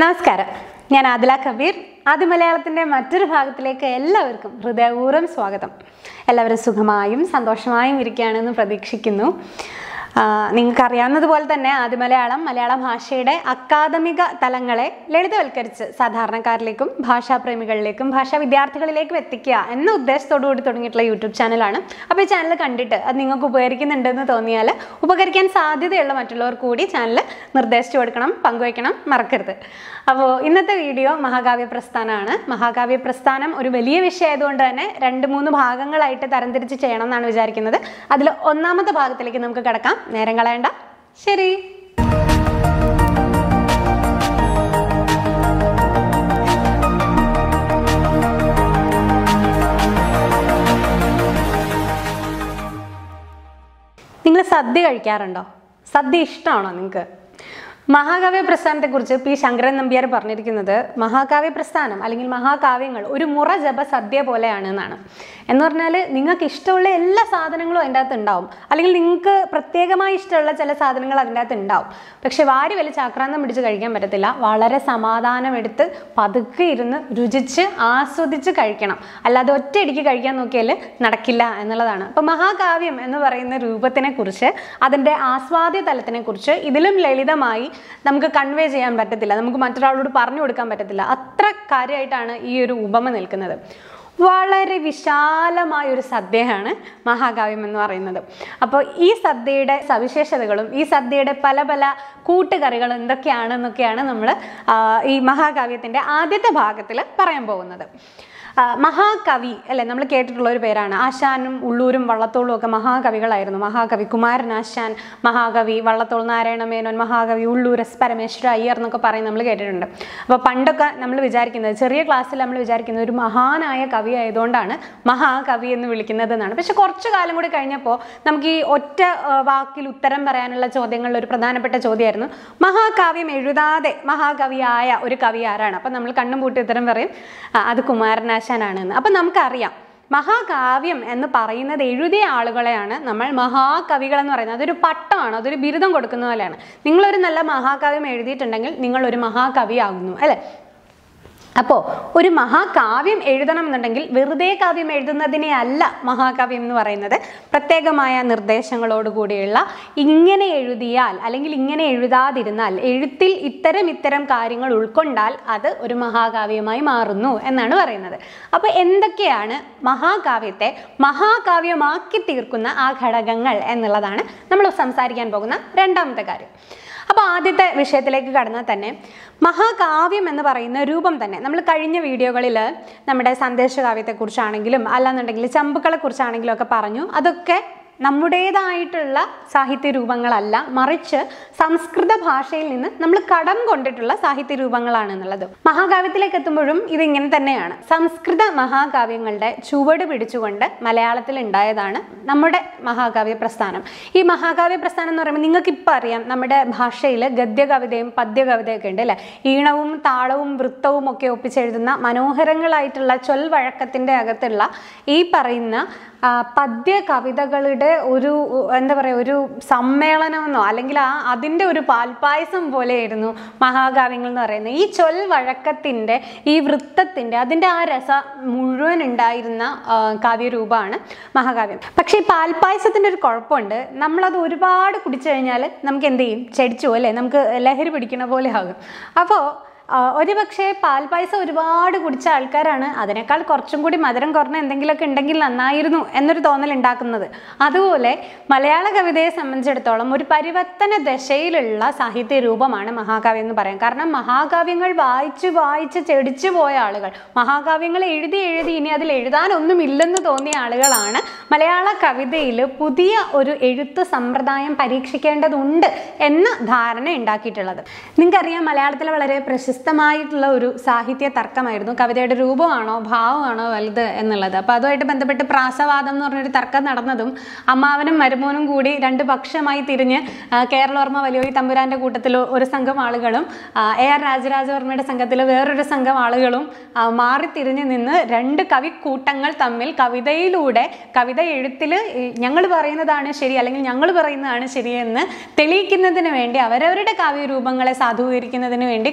നമസ്കാരം ഞാൻ ആദില കബീർ ആദ്യ മലയാളത്തിൻ്റെ മറ്റൊരു ഭാഗത്തിലേക്ക് എല്ലാവർക്കും ഹൃദയപൂർവ്വം സ്വാഗതം എല്ലാവരും സുഖമായും സന്തോഷമായും ഇരിക്കുകയാണെന്ന് പ്രതീക്ഷിക്കുന്നു ആ, നിങ്ങൾക്കറിയാവുന്നതുപോലെ തന്നെ ആദ്യ മലയാളം മലയാള ഭാഷയുടെ അക്കാദമിക തലങ്ങളെ ലളിതവൽക്കരിച്ച് സാധാരണക്കാരിലേക്കും ഭാഷാപ്രേമികളിലേക്കും ഭാഷാ വിദ്യാർത്ഥികളിലേക്കും എത്തിക്കുക എന്ന ഉദ്ദേശത്തോടു കൂടി തുടങ്ങിയിട്ടുള്ള യൂട്യൂബ് ചാനലാണ് അപ്പോൾ ഈ ചാനൽ കണ്ടിട്ട് അത് നിങ്ങൾക്ക് ഉപകരിക്കുന്നുണ്ടെന്ന് തോന്നിയാൽ ഉപകരിക്കാൻ സാധ്യതയുള്ള മറ്റുള്ളവർ കൂടി ചാനൽ നിർദ്ദേശിച്ചു കൊടുക്കണം പങ്കുവയ്ക്കണം മറക്കരുത് അപ്പോൾ ഇന്നത്തെ വീഡിയോ മഹാകാവ്യ പ്രസ്ഥാനമാണ് മഹാകാവ്യ പ്രസ്ഥാനം ഒരു വലിയ വിഷയമായതുകൊണ്ട് തന്നെ രണ്ട് മൂന്ന് ഭാഗങ്ങളായിട്ട് തരംതിരിച്ച് ചെയ്യണം എന്നാണ് വിചാരിക്കുന്നത് അതിൽ ഒന്നാമത്തെ ഭാഗത്തിലേക്ക് നമുക്ക് കിടക്കാം നേരം കളയണ്ട ശരി നിങ്ങൾ സദ്യ കഴിക്കാറുണ്ടോ സദ്യ ഇഷ്ടമാണോ നിങ്ങൾക്ക് മഹാകാവ്യ പ്രസ്ഥാനത്തെക്കുറിച്ച് പി ശങ്കരൻ നമ്പ്യാർ പറഞ്ഞിരിക്കുന്നത് മഹാകാവ്യ പ്രസ്ഥാനം അല്ലെങ്കിൽ മഹാകാവ്യങ്ങൾ ഒരു മുറ ജപ സദ്യ പോലെയാണ് എന്നാണ് എന്ന് പറഞ്ഞാൽ നിങ്ങൾക്ക് ഇഷ്ടമുള്ള എല്ലാ സാധനങ്ങളും അതിൻ്റെ അകത്ത് ഉണ്ടാവും അല്ലെങ്കിൽ നിങ്ങൾക്ക് പ്രത്യേകമായി ഇഷ്ടമുള്ള ചില സാധനങ്ങൾ അതിൻ്റെ അകത്ത് ഉണ്ടാവും പക്ഷെ വാരി വലിച്ച് ആക്രാന്തം പിടിച്ച് കഴിക്കാൻ പറ്റത്തില്ല വളരെ സമാധാനമെടുത്ത് പതുക്കെ ഇരുന്ന് രുചിച്ച് ആസ്വദിച്ച് കഴിക്കണം അല്ലാതെ ഒറ്റയടിക്ക് കഴിക്കാൻ നോക്കിയാൽ നടക്കില്ല എന്നുള്ളതാണ് അപ്പോൾ മഹാകാവ്യം എന്ന് പറയുന്ന രൂപത്തിനെ കുറിച്ച് അതിൻ്റെ ആസ്വാദ്യ തലത്തിനെ കുറിച്ച് ഇതിലും ലളിതമായി നമുക്ക് കൺവേ ചെയ്യാൻ പറ്റത്തില്ല നമുക്ക് മറ്റൊരാളോട് പറഞ്ഞു കൊടുക്കാൻ പറ്റത്തില്ല അത്ര കാര്യമായിട്ടാണ് ഈ ഒരു ഉപമ നിൽക്കുന്നത് വളരെ വിശാലമായ ഒരു സദ്യയാണ് മഹാകാവ്യം എന്ന് പറയുന്നത് അപ്പോൾ ഈ സദ്യയുടെ സവിശേഷതകളും ഈ സദ്യയുടെ പല പല കൂട്ടുകറികളും എന്തൊക്കെയാണെന്നൊക്കെയാണ് നമ്മൾ ഈ മഹാകാവ്യത്തിൻ്റെ ആദ്യത്തെ ഭാഗത്തിൽ പറയാൻ പോകുന്നത് ആ, മഹാകവി അല്ലെ നമ്മൾ കേട്ടിട്ടുള്ള ഒരു പേരാണ് ആശാനും ഉള്ളൂരും വള്ളത്തോളും ഒക്കെ മഹാകവികളായിരുന്നു മഹാകവി കുമാരൻ ആശാൻ മഹാകവി വള്ളത്തോൾ നാരായണ മേനോൻ മഹാകവി ഉള്ളൂർ എസ് പരമേശ്വര അയ്യർ എന്നൊക്കെ പറയും നമ്മൾ കേട്ടിട്ടുണ്ട് അപ്പോൾ പണ്ടൊക്കെ നമ്മൾ വിചാരിക്കുന്നത് ചെറിയ ക്ലാസ്സിൽ നമ്മൾ വിചാരിക്കുന്നത് ഒരു മഹാനായ കവി ആയതുകൊണ്ടാണ് മഹാകവി എന്ന് വിളിക്കുന്നത് എന്നാണ് പക്ഷെ കുറച്ചു കാലം കൂടി കഴിഞ്ഞപ്പോൾ നമുക്ക് ഈ ഒറ്റ ആ, വാക്കിൽ ഉത്തരം പറയാനുള്ള ചോദ്യങ്ങളിൽ ഒരു പ്രധാനപ്പെട്ട ചോദ്യമായിരുന്നു മഹാകാവ്യം എഴുതാതെ മഹാകവിയായ ഒരു കവി ആരാണ് അപ്പം നമ്മൾ കണ്ണും പൂട്ടി ഉത്തരം പറയും "ആ, അത് കുമാരനാശാനാണ് എന്ന് അപ്പം നമുക്കറിയാം മഹാകാവ്യം എന്ന് പറയുന്നത് എഴുതിയ ആളുകളെയാണ് നമ്മൾ മഹാകവികൾ എന്ന് പറയുന്നത് അതൊരു പട്ടമാണ് അതൊരു ബിരുദം കൊടുക്കുന്ന പോലെയാണ് നിങ്ങളൊരു നല്ല മഹാകാവ്യം എഴുതിയിട്ടുണ്ടെങ്കിൽ നിങ്ങൾ ഒരു മഹാകവിയാകുന്നു അല്ലേ അപ്പോൾ ഒരു മഹാകാവ്യം എഴുതണം എന്നുണ്ടെങ്കിൽ വെറുതെ കാവ്യം എഴുതുന്നതിനെ അല്ല മഹാകാവ്യം എന്ന് പറയുന്നത് പ്രത്യേകമായ നിർദ്ദേശങ്ങളോട് കൂടിയുള്ള ഇങ്ങനെ എഴുതിയാൽ അല്ലെങ്കിൽ ഇങ്ങനെ എഴുതാതിരുന്നാൽ എഴുത്തിൽ ഇത്തരം ഇത്തരം കാര്യങ്ങൾ ഉൾക്കൊണ്ടാൽ അത് ഒരു മഹാകാവ്യമായി മാറുന്നു എന്നാണ് പറയുന്നത് അപ്പോൾ എന്തൊക്കെയാണ് മഹാകാവ്യത്തെ മഹാകാവ്യമാക്കി തീർക്കുന്ന ആ ഘടകങ്ങൾ എന്നുള്ളതാണ് നമ്മൾ സംസാരിക്കാൻ പോകുന്ന രണ്ടാമത്തെ കാര്യം അപ്പോൾ ആദ്യത്തെ വിഷയത്തിലേക്ക് കടന്നാൽ തന്നെ മഹാകാവ്യം എന്ന് പറയുന്ന രൂപം തന്നെ നമ്മൾ കഴിഞ്ഞ വീഡിയോകളിൽ നമ്മുടെ സന്ദേശകാവ്യത്തെക്കുറിച്ചാണെങ്കിലും അല്ലാന്നുണ്ടെങ്കിൽ ചമ്പുക്കളെ കുറിച്ചാണെങ്കിലും ഒക്കെ പറഞ്ഞു അതൊക്കെ നമ്മുടേതായിട്ടുള്ള സാഹിത്യ രൂപങ്ങളല്ല മറിച്ച് സംസ്കൃത ഭാഷയിൽ നിന്ന് നമ്മൾ കടം കൊണ്ടിട്ടുള്ള സാഹിത്യ രൂപങ്ങളാണ് എന്നുള്ളത് മഹാകാവ്യത്തിലേക്ക് എത്തുമ്പോഴും ഇതിങ്ങനെ തന്നെയാണ് സംസ്കൃത മഹാകാവ്യങ്ങളുടെ ചുവട് പിടിച്ചുകൊണ്ട് മലയാളത്തിൽ ഉണ്ടായതാണ് നമ്മുടെ മഹാകാവ്യ പ്രസ്ഥാനം ഈ മഹാകാവ്യ പ്രസ്ഥാനം എന്ന് പറയുമ്പോൾ നിങ്ങൾക്ക് ഇപ്പം അറിയാം നമ്മുടെ ഭാഷയിൽ ഗദ്യകവിതയും പദ്യകവിതയൊക്കെ ഉണ്ട് അല്ലേ ഈണവും താളവും വൃത്തവും ഒക്കെ ഒപ്പിച്ചെഴുതുന്ന മനോഹരങ്ങളായിട്ടുള്ള ചൊൽവഴക്കത്തിൻ്റെ അകത്തുള്ള ഈ പറയുന്ന ആ, പദ്യ കവിതകളുടെ ഒരു എന്താ പറയുക ഒരു സമ്മേളനമെന്നോ അല്ലെങ്കിൽ ആ അതിൻ്റെ ഒരു പാൽപ്പായസം പോലെയായിരുന്നു മഹാകാവ്യങ്ങൾ എന്ന് പറയുന്നത് ഈ ചൊൽ വഴക്കത്തിൻ്റെ ഈ വൃത്തത്തിൻ്റെ അതിൻ്റെ ആ രസ മുഴുവൻ ഉണ്ടായിരുന്ന ആ, കാവ്യരൂപമാണ് മഹാകാവ്യം പക്ഷേ ഈ പാൽപ്പായസത്തിൻ്റെ ഒരു കുഴപ്പമുണ്ട് നമ്മളത് ഒരുപാട് കുടിച്ചു കഴിഞ്ഞാൽ നമുക്ക് എന്ത് ചെയ്യും ചെടിച്ചു പോകും അല്ലേ നമുക്ക് ലഹരി പിടിക്കണ പോലെ ആകും അപ്പോൾ ഒരു പക്ഷേ പാൽപ്പായസം ഒരുപാട് കുടിച്ച ആൾക്കാരാണ് അതിനേക്കാൾ കുറച്ചും കൂടി മധുരം കുറഞ്ഞ എന്തെങ്കിലുമൊക്കെ ഉണ്ടെങ്കിൽ നന്നായിരുന്നു എന്നൊരു തോന്നൽ ഉണ്ടാക്കുന്നത് അതുപോലെ മലയാള കവിതയെ സംബന്ധിച്ചിടത്തോളം ഒരു പരിവർത്തന ദശയിലുള്ള സാഹിത്യ രൂപമാണ് മഹാകാവ്യം എന്ന് പറയാം കാരണം മഹാകാവ്യങ്ങൾ വായിച്ച് വായിച്ച് ചെടിച്ചു പോയ ആളുകൾ മഹാകാവ്യങ്ങൾ എഴുതി എഴുതി ഇനി അതിൽ എഴുതാനൊന്നുമില്ലെന്ന് തോന്നിയ ആളുകളാണ് മലയാള കവിതയിൽ പുതിയ ഒരു എഴുത്ത് സമ്പ്രദായം പരീക്ഷിക്കേണ്ടതുണ്ട് എന്ന ധാരണ ഉണ്ടാക്കിയിട്ടുള്ളത് നിങ്ങൾക്കറിയാം മലയാളത്തിൽ വളരെ പ്രശസ്ത വ്യത്യസ്തമായിട്ടുള്ള ഒരു സാഹിത്യ തർക്കമായിരുന്നു കവിതയുടെ രൂപമാണോ ഭാവമാണോ വലുത് എന്നുള്ളത് അപ്പോൾ അതുമായിട്ട് ബന്ധപ്പെട്ട് പ്രാസവാദം എന്ന് പറഞ്ഞൊരു തർക്കം നടന്നതും അമ്മാവനും മരുമോനും കൂടി രണ്ട് പക്ഷമായി തിരിഞ്ഞ് ആ, കേരളവർമ്മ വലിയോയി തമ്പുരാന്റെ കൂട്ടത്തിൽ ഒരു സംഘം ആളുകളും ആ, എ ആർ രാജരാജവർമ്മയുടെ സംഘത്തിൽ വേറൊരു സംഘം ആളുകളും ആ, മാറി തിരിഞ്ഞ് നിന്ന് രണ്ട് കവിക്കൂട്ടങ്ങൾ തമ്മിൽ കവിതയിലൂടെ കവിത എഴുത്തിൽ ഞങ്ങൾ പറയുന്നതാണ് ശരി അല്ലെങ്കിൽ ഞങ്ങൾ പറയുന്നതാണ് ശരിയെന്ന് തെളിയിക്കുന്നതിന് വേണ്ടി അവരവരുടെ കാവ്യരൂപങ്ങളെ സാധൂകരിക്കുന്നതിന് വേണ്ടി കവിതകൾ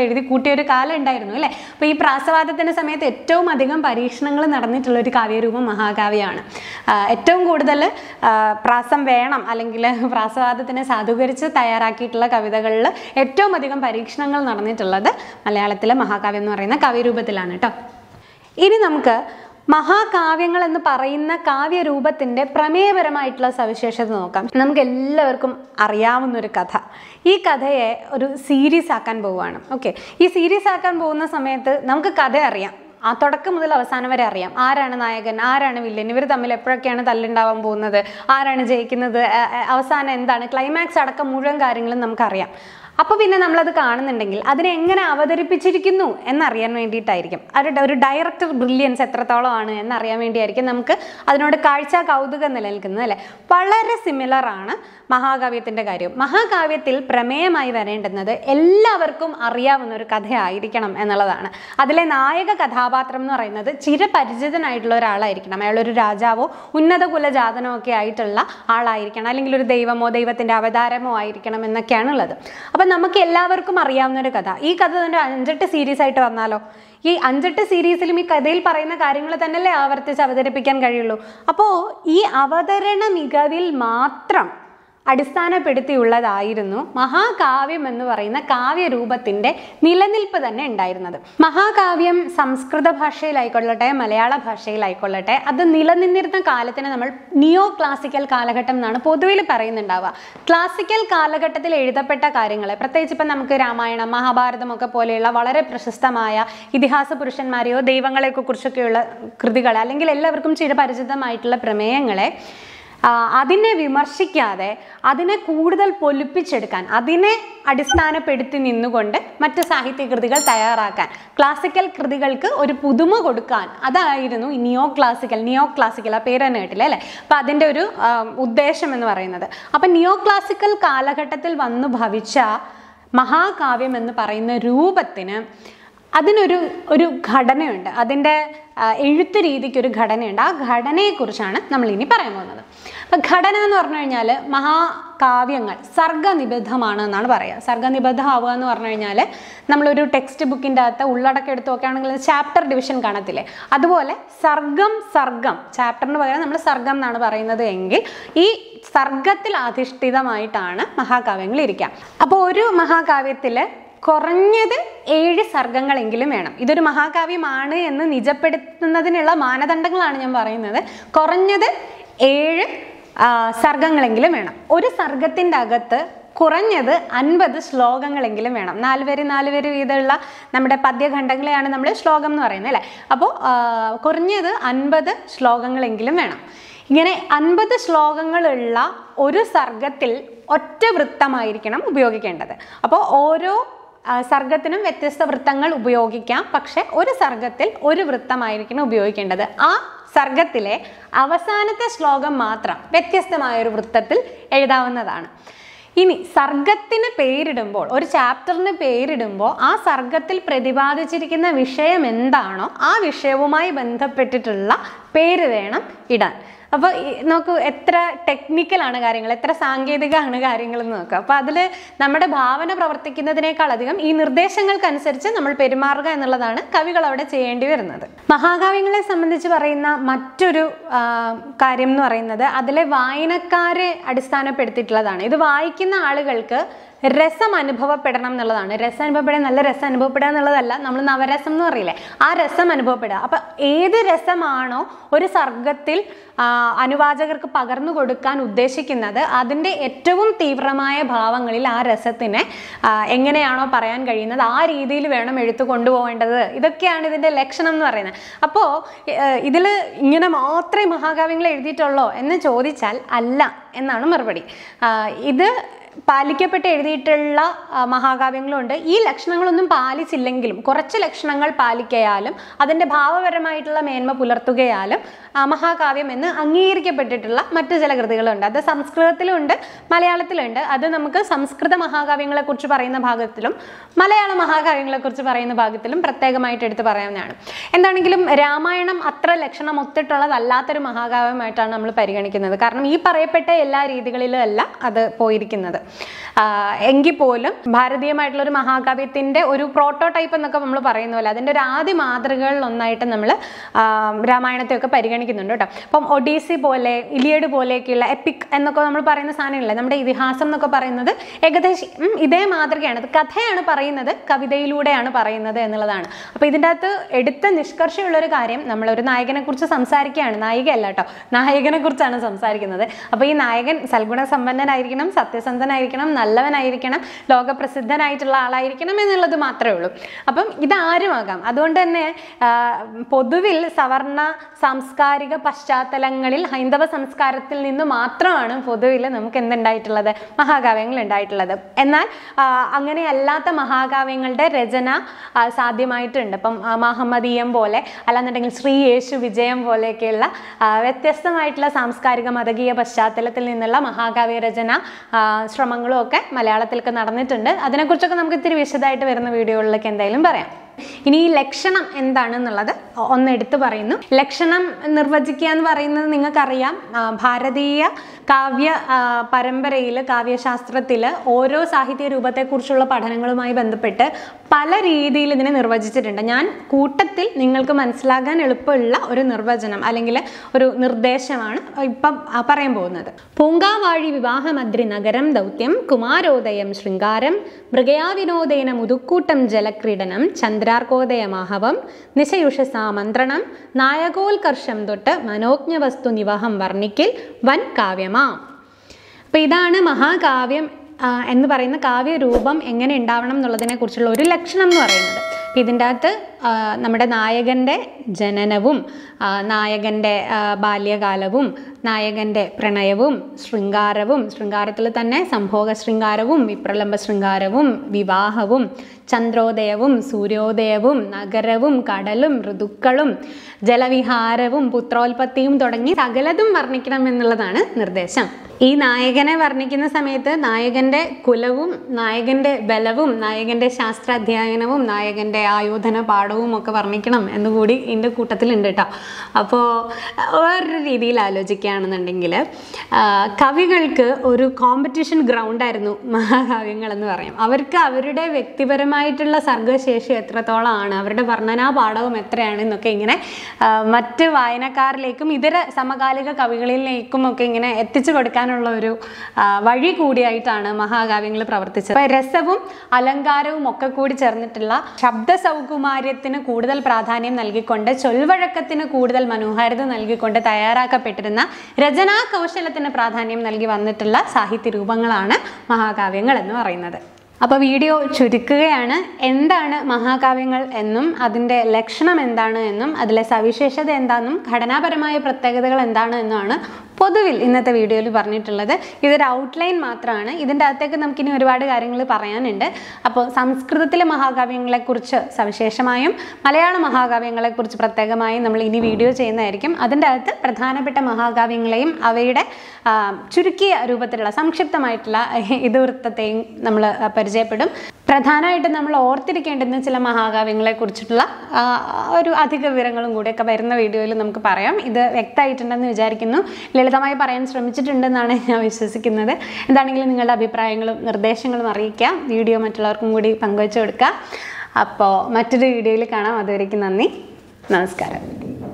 എഴുതി കൂട്ടിയ ഒരു കാലം ഉണ്ടായിരുന്നു അല്ലേ അപ്പോൾ ഈ പ്രാസവാദത്തിൻ്റെ സമയത്ത് ഏറ്റവും അധികം പരീക്ഷണങ്ങൾ നടന്നിട്ടുള്ള ഒരു കാവ്യരൂപം മഹാകാവ്യമാണ് ആ, ഏറ്റവും കൂടുതൽ ആ, പ്രാസം വേണം അല്ലെങ്കിൽ പ്രാസവാദത്തിനെ സാധൂകരിച്ച് തയ്യാറാക്കിയിട്ടുള്ള കവിതകളിൽ ഏറ്റവും അധികം പരീക്ഷണങ്ങൾ നടന്നിട്ടുള്ളത് മലയാളത്തിലെ മഹാകാവ്യം എന്ന് പറയുന്ന കാവ്യരൂപത്തിലാണ് കേട്ടോ ഇനി നമുക്ക് മഹാകാവ്യങ്ങൾ എന്ന് പറയുന്ന കാവ്യരൂപത്തിൻ്റെ പ്രമേയപരമായിട്ടുള്ള സവിശേഷത നോക്കാം നമുക്ക് എല്ലാവർക്കും അറിയാവുന്ന ഒരു കഥ ഈ കഥയെ ഒരു സീരീസ് ആക്കാൻ പോവുകയാണ് ഓക്കെ ഈ സീരീസ് ആക്കാൻ പോകുന്ന സമയത്ത് നമുക്ക് കഥ അറിയാം ആ തുടക്കം മുതൽ അവസാനം വരെ അറിയാം ആരാണ് നായകൻ ആരാണ് വില്ലൻ ഇവർ തമ്മിൽ എപ്പോഴൊക്കെയാണ് തല്ലുണ്ടാവാൻ പോകുന്നത് ആരാണ് ജയിക്കുന്നത് ആ, ആ, അവസാനം എന്താണ് ക്ലൈമാക്സ് അടക്കം മുഴുവൻ കാര്യങ്ങളും നമുക്കറിയാം അപ്പോൾ പിന്നെ നമ്മളത് കാണുന്നുണ്ടെങ്കിൽ അതിനെ എങ്ങനെ അവതരിപ്പിച്ചിരിക്കുന്നു എന്നറിയാൻ വേണ്ടിയിട്ടായിരിക്കും അവരുടെ ഒരു ഡയറക്ടർ ബ്രില്യൻസ് എത്രത്തോളമാണ് എന്നറിയാൻ വേണ്ടിയായിരിക്കും നമുക്ക് അതിനോട് കാഴ്ച കൗതുകം നിലനിൽക്കുന്നത് അല്ലേ വളരെ സിമിലർ ആണ് മഹാകാവ്യത്തിൻ്റെ കാര്യം മഹാകാവ്യത്തിൽ പ്രമേയമായി വരേണ്ടുന്നത് എല്ലാവർക്കും അറിയാവുന്ന ഒരു കഥയായിരിക്കണം എന്നുള്ളതാണ് അതിലെ നായക കഥാപാത്രം എന്ന് പറയുന്നത് ചിരപരിചിതനായിട്ടുള്ള ഒരാളായിരിക്കണം അയാൾ ഒരു രാജാവോ ഉന്നത കുലജാതനോ ഒക്കെ ആയിട്ടുള്ള ആളായിരിക്കണം അല്ലെങ്കിൽ ഒരു ദൈവമോ ദൈവത്തിൻ്റെ അവതാരമോ ആയിരിക്കണം എന്നൊക്കെയാണ് ഉള്ളത് അപ്പം നമുക്ക് എല്ലാവർക്കും അറിയാവുന്ന ഒരു കഥ ഈ കഥ തന്നെ അഞ്ചെട്ട് സീരീസ് ആയിട്ട് വന്നാലോ ഈ അഞ്ചെട്ട് സീരീസിലും ഈ കഥയിൽ പറയുന്ന കാര്യങ്ങൾ തന്നെയല്ലേ ആവർത്തിച്ച് അവതരിപ്പിക്കാൻ കഴിയുള്ളൂ അപ്പോൾ ഈ അവതരണ മികവിൽ മാത്രം അടിസ്ഥാനപ്പെടുത്തിയുള്ളതായിരുന്നു മഹാകാവ്യം എന്ന് പറയുന്ന കാവ്യരൂപത്തിൻ്റെ നിലനിൽപ്പ് തന്നെ ഉണ്ടായിരുന്നത് മഹാകാവ്യം സംസ്കൃത ഭാഷയിലായിക്കൊള്ളട്ടെ മലയാള ഭാഷയിലായിക്കൊള്ളട്ടെ അത് നിലനിന്നിരുന്ന കാലത്തിന് നമ്മൾ നിയോ ക്ലാസിക്കൽ കാലഘട്ടം എന്നാണ് പൊതുവിൽ പറയുന്നുണ്ടാവുക ക്ലാസിക്കൽ കാലഘട്ടത്തിൽ എഴുതപ്പെട്ട കാര്യങ്ങളെ പ്രത്യേകിച്ച് ഇപ്പം നമുക്ക് രാമായണം മഹാഭാരതം ഒക്കെ പോലെയുള്ള വളരെ പ്രശസ്തമായ ഇതിഹാസ പുരുഷന്മാരെയോ ദൈവങ്ങളെയൊക്കെ കുറിച്ചൊക്കെയുള്ള കൃതികൾ അല്ലെങ്കിൽ എല്ലാവർക്കും ചിരപരിചിതമായിട്ടുള്ള പ്രമേയങ്ങളെ ആ, അതിനെ വിമർശിക്കാതെ അതിനെ കൂടുതൽ പൊലിപ്പിച്ചെടുക്കാൻ അതിനെ അടിസ്ഥാനപ്പെടുത്തി നിന്നുകൊണ്ട് മറ്റ് സാഹിത്യ കൃതികൾ തയ്യാറാക്കാൻ ക്ലാസിക്കൽ കൃതികൾക്ക് ഒരു പുതുമ കൊടുക്കാൻ അതായിരുന്നു ഈ നിയോ ക്ലാസിക്കൽ നിയോ ക്ലാസിക്കൽ ആ പേര് തന്നെ കേട്ടില്ല അല്ലേ അപ്പം അതിൻ്റെ ഒരു ആ, ഉദ്ദേശം എന്ന് പറയുന്നത് അപ്പം നിയോ ക്ലാസിക്കൽ കാലഘട്ടത്തിൽ വന്നു ഭവിച്ച മഹാകാവ്യം എന്ന് പറയുന്ന രൂപത്തിന് അതിനൊരു ഒരു ഘടനയുണ്ട് അതിൻ്റെ ആ, എഴുത്ത് രീതിക്ക് ഒരു ഘടനയുണ്ട് ആ ഘടനയെക്കുറിച്ചാണ് നമ്മൾ ഇനി പറയാൻ പോകുന്നത് അപ്പം ഘടന എന്ന് പറഞ്ഞു കഴിഞ്ഞാൽ മഹാകാവ്യങ്ങൾ സർഗനിബദ്ധമാണ് എന്നാണ് പറയുക സർഗനിബദ്ധമാവുക എന്ന് പറഞ്ഞു കഴിഞ്ഞാൽ നമ്മളൊരു ടെക്സ്റ്റ് ബുക്കിൻ്റെ അകത്ത് ഉള്ളടക്കം എടുത്ത് നോക്കുകയാണെങ്കിൽ ചാപ്റ്റർ ഡിവിഷൻ കാണത്തില്ലേ അതുപോലെ സർഗം സർഗം ചാപ്റ്ററിന് പകരം നമ്മൾ സർഗം എന്നാണ് പറയുന്നത് എങ്കിൽ ഈ സർഗത്തിൽ അധിഷ്ഠിതമായിട്ടാണ് മഹാകാവ്യങ്ങൾ ഇരിക്കുക അപ്പോൾ ഒരു മഹാകാവ്യത്തിൽ കുറഞ്ഞത് ഏഴ് സർഗങ്ങളെങ്കിലും വേണം ഇതൊരു മഹാകാവ്യമാണ് എന്ന് നിജപ്പെടുത്തുന്നതിനുള്ള മാനദണ്ഡങ്ങളാണ് ഞാൻ പറയുന്നത് കുറഞ്ഞത് ഏഴ് ആ, സർഗങ്ങളെങ്കിലും വേണം ഒരു സർഗത്തിൻ്റെ അകത്ത് കുറഞ്ഞത് അൻപത് ശ്ലോകങ്ങളെങ്കിലും വേണം നാല് വരി നാല് വരി വീതമുള്ള നമ്മുടെ പദ്യഖണ്ഡങ്ങളെയാണ് നമ്മൾ ശ്ലോകം എന്ന് പറയുന്നത് അല്ലേ അപ്പോൾ കുറഞ്ഞത് അൻപത് ശ്ലോകങ്ങളെങ്കിലും വേണം ഇങ്ങനെ അൻപത് ശ്ലോകങ്ങളുള്ള ഒരു സർഗത്തിൽ ഒറ്റ വൃത്തമായിരിക്കണം ഉപയോഗിക്കേണ്ടത് അപ്പോൾ ഓരോ ആ, സർഗത്തിനും വ്യത്യസ്ത വൃത്തങ്ങൾ ഉപയോഗിക്കാം പക്ഷെ ഒരു സർഗത്തിൽ ഒരു വൃത്തമായിരിക്കണം ഉപയോഗിക്കേണ്ടത് ആ സർഗത്തിലെ അവസാനത്തെ ശ്ലോകം മാത്രം വ്യത്യസ്തമായ ഒരു വൃത്തത്തിൽ എഴുതാവുന്നതാണ് ഇനി സർഗത്തിന് പേരിടുമ്പോൾ ഒരു ചാപ്റ്ററിന് പേരിടുമ്പോൾ ആ സർഗത്തിൽ പ്രതിപാദിച്ചിരിക്കുന്ന വിഷയം എന്താണോ ആ വിഷയവുമായി ബന്ധപ്പെട്ടിട്ടുള്ള പേര് വേണം ഇടാൻ അപ്പോൾ നോക്കൂ എത്ര ടെക്നിക്കലാണ് കാര്യങ്ങൾ എത്ര സാങ്കേതികമാണ് കാര്യങ്ങൾ എന്ന് നോക്കുക അപ്പോൾ അതിൽ നമ്മുടെ ഭാവന പ്രവർത്തിക്കുന്നതിനേക്കാളധികം ഈ നിർദ്ദേശങ്ങൾക്കനുസരിച്ച് നമ്മൾ പെരുമാറുക എന്നുള്ളതാണ് കവികൾ അവിടെ ചെയ്യേണ്ടി വരുന്നത് മഹാകാവ്യങ്ങളെ സംബന്ധിച്ച് പറയുന്ന മറ്റൊരു ആ, കാര്യം എന്ന് പറയുന്നത് അതിലെ വായനക്കാരെ അടിസ്ഥാനപ്പെടുത്തിയിട്ടുള്ളതാണ് ഇത് വായിക്കുന്ന ആളുകൾക്ക് രസം അനുഭവപ്പെടണം എന്നുള്ളതാണ് രസം അനുഭവപ്പെടാൻ നല്ല രസം അനുഭവപ്പെടുക എന്നുള്ളതല്ല നമ്മൾ നവരസം എന്ന് പറയില്ലേ ആ രസം അനുഭവപ്പെടുക അപ്പം ഏത് രസമാണോ ഒരു സർഗത്തിൽ ആ, അനുവാചകർക്ക് പകർന്നു കൊടുക്കാൻ ഉദ്ദേശിക്കുന്നത് അതിൻ്റെ ഏറ്റവും തീവ്രമായ ഭാവങ്ങളിൽ ആ രസത്തിനെ ആ, എങ്ങനെയാണോ പറയാൻ കഴിയുന്നത് ആ രീതിയിൽ വേണം എഴുത്ത് കൊണ്ടുപോകേണ്ടത് ഇതൊക്കെയാണ് ഇതിൻ്റെ ലക്ഷണം എന്ന് പറയുന്നത് അപ്പോൾ ഇതിൽ ഇങ്ങനെ മാത്രമേ മഹാകാവ്യങ്ങൾ എഴുതിയിട്ടുള്ളോ എന്ന് ചോദിച്ചാൽ അല്ല എന്നാണ് മറുപടി ആ, ഇത് പാലിക്കപ്പെട്ട് എഴുതിയിട്ടുള്ള ആ, മഹാകാവ്യങ്ങളുണ്ട് ഈ ലക്ഷണങ്ങളൊന്നും പാലിച്ചില്ലെങ്കിലും കുറച്ച് ലക്ഷണങ്ങൾ പാലിക്കയാലും അതിൻ്റെ ഭാവപരമായിട്ടുള്ള മേന്മ പുലർത്തുകയാലും ആ, മഹാകാവ്യം എന്ന് അംഗീകരിക്കപ്പെട്ടിട്ടുള്ള മറ്റു ചില കൃതികളുണ്ട് അത് സംസ്കൃതത്തിലുണ്ട് മലയാളത്തിലുണ്ട് അത് നമുക്ക് സംസ്കൃത മഹാകാവ്യങ്ങളെക്കുറിച്ച് പറയുന്ന ഭാഗത്തിലും മലയാള മഹാകാവ്യങ്ങളെക്കുറിച്ച് പറയുന്ന ഭാഗത്തിലും പ്രത്യേകമായിട്ട് എടുത്ത് പറയാവുന്നതാണ് എന്താണെങ്കിലും രാമായണം അത്ര ലക്ഷണം ഒത്തിട്ടുള്ളതല്ലാത്തൊരു മഹാകാവ്യമായിട്ടാണ് നമ്മൾ പരിഗണിക്കുന്നത് കാരണം ഈ പറയപ്പെട്ട എല്ലാ രീതികളിലും അല്ല അത് പോയിരിക്കുന്നത് ആ, എങ്കിൽ പോലും ഭാരതീയമായിട്ടുള്ള ഒരു മഹാകാവ്യത്തിന്റെ ഒരു പ്രോട്ടോടൈപ്പ് എന്നൊക്കെ നമ്മൾ പറയുന്ന പോലെ അതിന്റെ ഒരു ആദ്യ മാതൃകകളിൽ ഒന്നായിട്ട് നമ്മൾ രാമായണത്തെയൊക്കെ പരിഗണിക്കുന്നുണ്ട് കേട്ടോ അപ്പം ഒഡീസി പോലെ ഇലിയഡ് പോലെയൊക്കെയുള്ള എപ്പിക് എന്നൊക്കെ നമ്മൾ പറയുന്ന സാധനങ്ങളില്ലേ നമ്മുടെ ഇതിഹാസം എന്നൊക്കെ പറയുന്നത് ഏകദേശം ഉം, ഇതേ മാതൃകയാണ് അത് കഥയാണ് പറയുന്നത് കവിതയിലൂടെയാണ് പറയുന്നത് എന്നുള്ളതാണ് അപ്പോൾ ഇതിൻ്റെ അകത്ത് എടുത്ത നിഷ്കർഷമുള്ള ഒരു കാര്യം നമ്മളൊരു നായകനെ കുറിച്ച് സംസാരിക്കുകയാണ് നായികയല്ല കേട്ടോ നായകനെ കുറിച്ചാണ് സംസാരിക്കുന്നത് അപ്പോൾ ഈ നായകൻ സൽഗുണ സമ്പന്നനായിരിക്കണം സത്യസന്ധനായിരിക്കണം നല്ലവനായിരിക്കണം ലോകപ്രസിദ്ധനായിട്ടുള്ള ആളായിരിക്കണം എന്നുള്ളത് മാത്രമേ ഉള്ളൂ അപ്പം ഇതാരുമാകാം അതുകൊണ്ട് തന്നെ ആ, പൊതുവിൽ സവർണ സാംസ്കാരിക പശ്ചാത്തലങ്ങളിൽ ഹൈന്ദവ സംസ്കാരത്തിൽ നിന്ന് മാത്രമാണ് പൊതുവിൽ നമുക്ക് എന്തുണ്ടായിട്ടുള്ളത് മഹാകാവ്യങ്ങൾ ഉണ്ടായിട്ടുള്ളത് എന്നാൽ ആ, അങ്ങനെ അല്ലാത്ത മഹാകാവ്യങ്ങളുടെ രചന ആ, സാധ്യമായിട്ടുണ്ട് ഇപ്പം ആ, മഹമ്മദീയം പോലെ അല്ലാന്നുണ്ടെങ്കിൽ ശ്രീ യേശു വിജയം പോലെയൊക്കെയുള്ള ആ, വ്യത്യസ്തമായിട്ടുള്ള സാംസ്കാരിക മതകീയ പശ്ചാത്തലത്തിൽ നിന്നുള്ള മഹാകാവ്യ രചന ആ, ശ്രമങ്ങളും ഒക്കെ മലയാളത്തിലൊക്കെ നടന്നിട്ടുണ്ട് അതിനെക്കുറിച്ചൊക്കെ നമുക്ക് ഇത്തിരി വിശദമായിട്ട് വരുന്ന വീഡിയോകളിലൊക്കെ എന്തായാലും പറയാം ഇനി ഈ ലക്ഷണം എന്താണെന്നുള്ളത് ഒന്ന് എടുത്തു പറയുന്നു ലക്ഷണം നിർവചിക്കുക എന്ന് പറയുന്നത് നിങ്ങൾക്കറിയാം ആ, ഭാരതീയ കാവ്യ പരമ്പരയിൽ കാവ്യശാസ്ത്രത്തിൽ ഓരോ സാഹിത്യ രൂപത്തെക്കുറിച്ചുള്ള പഠനങ്ങളുമായി ബന്ധപ്പെട്ട് പല രീതിയിൽ ഇതിനെ നിർവചിച്ചിട്ടുണ്ട് ഞാൻ കൂട്ടത്തിൽ നിങ്ങൾക്ക് മനസ്സിലാകാൻ എളുപ്പമുള്ള ഒരു നിർവചനം അല്ലെങ്കിൽ ഒരു നിർദ്ദേശമാണ് ഇപ്പം ആ, പറയാൻ പോകുന്നത് പൂങ്കാവാഴി വിവാഹമദ്രി നഗരം ദൗത്യം കുമാരോദയം ശൃംഗാരം മൃഗയാവിനോദേന മുതുക്കൂട്ടം ജലക്രീഡനം ചന്ദ്രാർക്കോദയമാഹവം നിശയുഷസാമന്ത്രണം നായകോത്കർഷം തൊട്ട് മനോജ്ഞ വസ്തു നിവഹം വർണ്ണിക്കിൽ വൻ കാവ്യമാം അപ്പൊ ഇതാണ് മഹാകാവ്യം ആ, എന്ന് പറയുന്ന കാവ്യരൂപം എങ്ങനെ ഉണ്ടാവണം എന്നുള്ളതിനെ കുറിച്ചുള്ള ഒരു ലക്ഷണം എന്ന് പറയുന്നത് അപ്പം ഇതിൻ്റെ അകത്ത് ആ, നമ്മുടെ നായകൻ്റെ ജനനവും ആ, നായകൻ്റെ ആ, ബാല്യകാലവും നായകൻ്റെ പ്രണയവും ശൃംഗാരവും ശൃംഗാരത്തിൽ തന്നെ സംഭോഗ ശൃംഗാരവും വിപ്രലംബ ശൃംഗാരവും വിവാഹവും ചന്ദ്രോദയവും സൂര്യോദയവും നഗരവും കടലും ഋതുക്കളും ജലവിഹാരവും പുത്രോൽപത്തിയും തുടങ്ങി സകലതും വർണ്ണിക്കണം എന്നുള്ളതാണ് നിർദ്ദേശം ഈ നായകനെ വർണ്ണിക്കുന്ന സമയത്ത് നായകന്റെ കുലവും നായകന്റെ ബലവും നായകന്റെ ശാസ്ത്രാധ്യയനവും നായകന്റെ ആയോധന പാഠവും ഒക്കെ വർണ്ണിക്കണം എന്നുകൂടി ഇതിൻ്റെ കൂട്ടത്തിലുണ്ട് കേട്ടോ അപ്പോൾ വേറൊരു രീതിയിൽ ആലോചിക്കുകയാണെന്നുണ്ടെങ്കിൽ ആ, കവികൾക്ക് ഒരു കോമ്പറ്റീഷൻ ഗ്രൗണ്ടായിരുന്നു മഹാകാവ്യങ്ങൾ എന്ന് പറയാം അവർക്ക് അവരുടെ വ്യക്തിപരമായിട്ടുള്ള സർഗശേഷി എത്രത്തോളമാണ് അവരുടെ വർണ്ണനാ പാഠവും എത്രയാണ് എന്നൊക്കെ ഇങ്ങനെ ആ, മറ്റ് വായനക്കാരിലേക്കും ഇതര സമകാലിക കവികളിലേക്കും ഒക്കെ ഇങ്ങനെ എത്തിച്ചു കൊടുക്കാനുള്ള ഒരു ആ, വഴി കൂടിയായിട്ടാണ് മഹാകാവ്യങ്ങൾ പ്രവർത്തിച്ചത് അപ്പൊ രസവും അലങ്കാരവും ഒക്കെ കൂടി ചേർന്നിട്ടുള്ള ശബ്ദ സൗകുമാര്യത്തിന് കൂടുതൽ പ്രാധാന്യം നൽകിക്കൊണ്ട് ചൊൽവഴക്കത്തിന് കൂടുതൽ മനോഹാരിത നൽകിക്കൊണ്ട് തയ്യാറാക്കപ്പെട്ടിരുന്ന രചനാ കൗശലത്തിന് പ്രാധാന്യം നൽകി വന്നിട്ടുള്ള സാഹിത്യ രൂപങ്ങളാണ് മഹാകാവ്യങ്ങൾ എന്ന് പറയുന്നത് അപ്പോൾ വീഡിയോ ചുരുക്കുകയാണ് എന്താണ് മഹാകാവ്യങ്ങൾ എന്നും അതിൻ്റെ ലക്ഷണം എന്താണ് എന്നും അതിലെ സവിശേഷത എന്താണെന്നും ഘടനാപരമായ പ്രത്യേകതകൾ എന്താണ് എന്നുമാണ് പൊതുവിൽ ഇന്നത്തെ വീഡിയോയിൽ പറഞ്ഞിട്ടുള്ളത് ഇതൊരു ഔട്ട്ലൈൻ മാത്രമാണ് ഇതിൻ്റെ അകത്തേക്ക് നമുക്കിനി ഒരുപാട് കാര്യങ്ങൾ പറയാനുണ്ട് അപ്പോൾ സംസ്കൃതത്തിലെ മഹാകാവ്യങ്ങളെക്കുറിച്ച് സവിശേഷമായും മലയാള മഹാകാവ്യങ്ങളെക്കുറിച്ച് പ്രത്യേകമായും നമ്മൾ ഇനി വീഡിയോ ചെയ്യുന്നതായിരിക്കും അതിൻ്റെ അകത്ത് പ്രധാനപ്പെട്ട മഹാകാവ്യങ്ങളെയും അവയുടെ ആ, ചുരുക്കിയ രൂപത്തിലുള്ള സംക്ഷിപ്തമായിട്ടുള്ള ഇതിവൃത്തത്തെയും നമ്മൾ പരിചയപ്പെടും പ്രധാനമായിട്ടും നമ്മൾ ഓർത്തിരിക്കേണ്ടുന്ന ചില മഹാകാവ്യങ്ങളെ കുറിച്ചിട്ടുള്ള ആ, ഒരു അധിക വിവരങ്ങളും കൂടിയൊക്കെ വരുന്ന വീഡിയോയിൽ നമുക്ക് പറയാം ഇത് വ്യക്തമായിട്ടുണ്ടെന്ന് വിചാരിക്കുന്നു ലളിതമായി പറയാൻ ശ്രമിച്ചിട്ടുണ്ടെന്നാണ് ഞാൻ വിശ്വസിക്കുന്നത് എന്താണെങ്കിലും നിങ്ങളുടെ അഭിപ്രായങ്ങളും നിർദ്ദേശങ്ങളും അറിയിക്കാം വീഡിയോ മറ്റുള്ളവർക്കും കൂടി പങ്കുവച്ചു കൊടുക്കുക അപ്പോൾ മറ്റൊരു വീഡിയോയിൽ കാണാം അതുവരേക്കും നന്ദി നമസ്കാരം